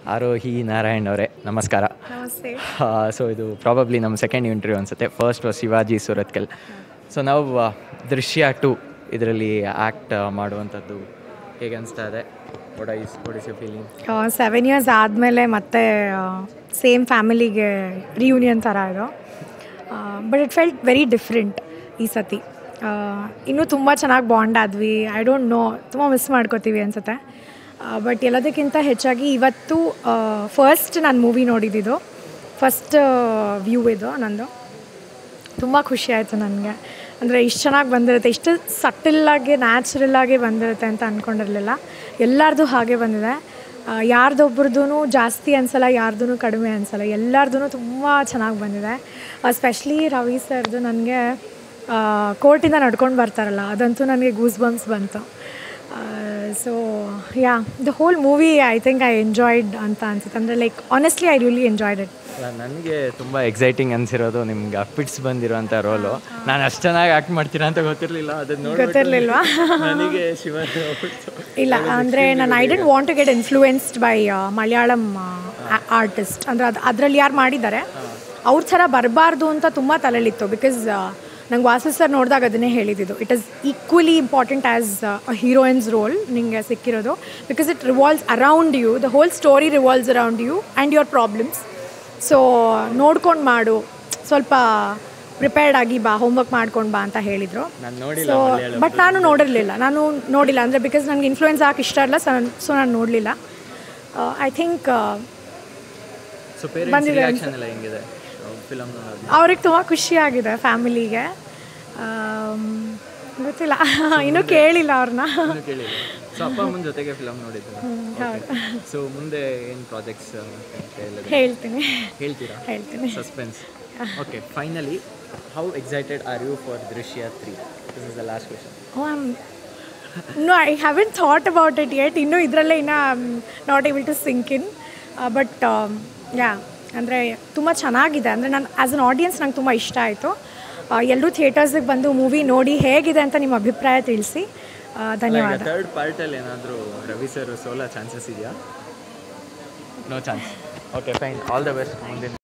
ಆರೋಹಿ ನಾರಾಯಣ್ ಅವರೇ ನಮಸ್ಕಾರ ನಮಸ್ತೆ ಸೊ ಇದು ಪ್ರಾಬಬ್ಲಿ ನಮ್ಮ ಸೆಕೆಂಡ್ ಇಂಟರ್ವ್ಯೂ ಅನಿಸುತ್ತೆ first was Shivaji Surathkal so ನಾವು ಆ, ದೃಶ್ಯ ಟು ಇದರಲ್ಲಿ ಆ್ಯಕ್ಟ್ ಮಾಡುವಂಥದ್ದು ಹೇಗೆ ಅನಿಸ್ತಾ ಇದೆ ಒಡ ಇಸ್ ಒಡ್ is you feeling seven years ಆದಮೇಲೆ ಮತ್ತೆ ಸೇಮ್ ಫ್ಯಾಮಿಲಿಗೆ ರಿಯೂನಿಯನ್ ಥರ ಇದು but it felt very different ಈ ಸತಿ ಆ, ಇನ್ನೂ ತುಂಬ ಚೆನ್ನಾಗಿ ಬಾಂಡ್ ಆದ್ವಿ ಐ ಡೋಂಟ್ ನೋ ತುಂಬ ಮಿಸ್ ಮಾಡ್ಕೋತೀವಿ ಅನ್ಸುತ್ತೆ ಬಟ್ ಎಲ್ಲದಕ್ಕಿಂತ ಹೆಚ್ಚಾಗಿ ಇವತ್ತು ಫಸ್ಟ್ ನಾನು ಮೂವಿ ನೋಡಿದ್ದು ಫಸ್ಟ್ ವ್ಯೂ ಇದು ನಂದು ತುಂಬ ಖುಷಿ ಆಯಿತು ನನಗೆ ಅಂದರೆ ಇಷ್ಟು ಚೆನ್ನಾಗಿ ಬಂದಿರುತ್ತೆ ಇಷ್ಟು ಸಟಲ್ಲಾಗಿ ನ್ಯಾಚುರಲ್ಲಾಗಿ ಬಂದಿರುತ್ತೆ ಅಂತ ಅಂದ್ಕೊಂಡಿರಲಿಲ್ಲ ಎಲ್ಲರದು ಹಾಗೆ ಬಂದಿದೆ ಯಾರ್ದೊಬ್ರದ್ದು ಜಾಸ್ತಿ ಅನ್ಸಲ್ಲ ಯಾರ್ದು ಕಡಿಮೆ ಅನ್ಸಲ್ಲ ಎಲ್ಲರದು ತುಂಬ ಚೆನ್ನಾಗಿ ಬಂದಿದೆ ಸ್ಪೆಷಲಿ ರವಿ ಸರ್ದು ನನಗೆ ಕೋರ್ಟಿಂದ ನಡ್ಕೊಂಡು ಬರ್ತಾರಲ್ಲ ಅದಂತೂ ನನಗೆ ಗೂಸ್ ಬಂಪ್ಸ್ ಬಂತು so yeah the whole movie I think I enjoyed ಅಂತ ಅನ್ಸುತ್ತೆ ಅಂದರೆ like honestly I really enjoyed it ನನಗೆ ತುಂಬ ಎಕ್ಸೈಟಿಂಗ್ ಅನಿಸಿರೋದು ನಿಮ್ಗೆ ಫಿಟ್ಸ್ ಬಂದಿರೋಂಥ ರೋಲು ನಾನು ಅಷ್ಟು ಚೆನ್ನಾಗಿ ಆ್ಯಕ್ಟ್ ಮಾಡ್ತೀರಾ ಅಂತ ಗೊತ್ತಿರಲಿಲ್ಲ ಅದನ್ನು ನೋಡಿ ಗೊತ್ತಿರಲಿಲ್ವಾ ನನಗೆ ಶಿವ ಇಲ್ಲ ಅಂದರೆ ನಾನು I didn't want to get influenced by Malayalam artist ಅಂದರೆ ಅದು ಅದರಲ್ಲಿ ಯಾರು ಮಾಡಿದ್ದಾರೆ ಅವ್ರ ಥರ ಬರಬಾರ್ದು ಅಂತ ತುಂಬ ತಲೆಲಿತ್ತು ಬಿಕಾಸ್ ನಂಗೆ ವಾಸು ಸರ್ ನೋಡಿದಾಗ ಅದನ್ನೇ ಹೇಳಿದ್ದು it is equally important as a heroine's role ನಿಮಗೆ ಸಿಕ್ಕಿರೋದು because it revolves around you the whole story revolves around you and your problems so ನೋಡ್ಕೊಂಡು ಮಾಡು ಸ್ವಲ್ಪ ಪ್ರಿಪೇರ್ಡ್ ಆಗಿ ಬಾ ಹೋಮ್ವರ್ಕ್ ಮಾಡ್ಕೊಂಡು ಬಾ ಅಂತ ಹೇಳಿದರು ನಾನು ನೋಡಿಲ್ಲ ಸೊ ಬಟ್ ನಾನು ನೋಡಿರಲಿಲ್ಲ ನಾನು ನೋಡಿಲ್ಲ ಅಂದರೆ ಬಿಕಾಸ್ ನನಗೆ ಇನ್ಫ್ಲೂಯೆನ್ಸ್ ಹಾಕಿ ಇಷ್ಟ ಇಲ್ಲ ಸೊ ಸೊ ನಾನು ನೋಡಲಿಲ್ಲ I think so parents reaction ಎಲ್ಲ ಹೆಂಗಿದೆ ಫಿಲಮ್ ನೋಡೋದು ಅವ್ರಿಗೆ ತುಂಬ ಖುಷಿಯಾಗಿದೆ ಫ್ಯಾಮಿಲಿಗೆ ಗೊತ್ತಿಲ್ಲ ಇನ್ನೂ ಕೇಳಿಲ್ಲ ಅವ್ರನ್ನ ಇನ್ನೂ ಕೇಳಿಲ್ಲ ಸೊ ಅಪ್ಪ ಅಮ್ಮನ ಜೊತೆಗೆ ಫಿಲಮ್ ನೋಡಿದ್ದು ಸೊ ಮುಂದೆ ಏನು ಪ್ರಾಜೆಕ್ಟ್ಸ್ ಅಂತ ಹೇಳಿದ್ರೆ ಹೇಳ್ತೀನಿ ಹೇಳ್ತೀರಾ ಹೇಳ್ತೀನಿ suspense okay finally how excited are you for Drishya three this is the last question no I haven't thought about it yet ಇನ್ನೂ ಇದರಲ್ಲೇ ಇನ್ನೂ not able to sink in but yeah ಅಂದರೆ ತುಂಬ ಚೆನ್ನಾಗಿದೆ ಅಂದರೆ ನಾನು ಆ್ಯಸ್ ಅನ್ ಆಡಿಯನ್ಸ್ ನಂಗೆ ತುಂಬ ಇಷ್ಟ ಆಯಿತು ಎಲ್ಲರೂ ಥಿಯೇಟರ್ಸಿಗೆ ಬಂದು ಮೂವಿ ನೋಡಿ ಹೇಗಿದೆ ಅಂತ ನಿಮ್ಮ ಅಭಿಪ್ರಾಯ ತಿಳಿಸಿ ಧನ್ಯವಾದ ಥರ್ಡ್ ಪಾರ್ಟಲ್ಲಿ ಏನಾದರೂ ರವಿ ಸರ್ ಸೋಲೋ ಚಾನ್ಸಸ್ ಇದೆಯಾ no chance okay fine all the best ಮುಂದಿನ